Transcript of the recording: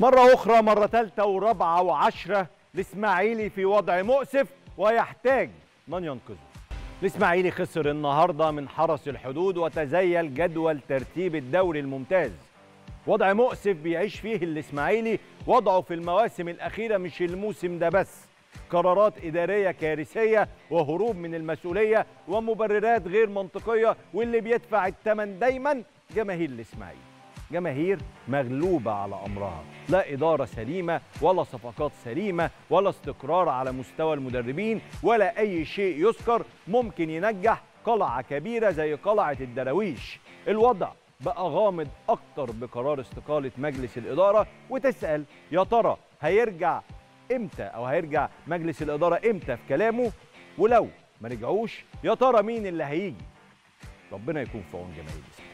مرة أخرى مرة ثالثة ورابعة وعشرة الإسماعيلي في وضع مؤسف ويحتاج من ينقذه الإسماعيلي خسر النهاردة من حرس الحدود وتزيل جدول ترتيب الدوري الممتاز وضع مؤسف بيعيش فيه الإسماعيلي وضعه في المواسم الأخيرة مش الموسم ده بس قرارات إدارية كارثية وهروب من المسؤولية ومبررات غير منطقية واللي بيدفع الثمن دايما جماهير الإسماعيلي جماهير مغلوبة على أمرها لا إدارة سليمة ولا صفقات سليمة ولا استقرار على مستوى المدربين ولا أي شيء يذكر ممكن ينجح قلعة كبيرة زي قلعة الدراويش الوضع بقى غامض أكتر بقرار استقالة مجلس الإدارة وتسأل يا ترى هيرجع إمتى أو هيرجع مجلس الإدارة إمتى في كلامه ولو ما رجعوش يا ترى مين اللي هيجي ربنا يكون في عون جماهير الإسماعيلي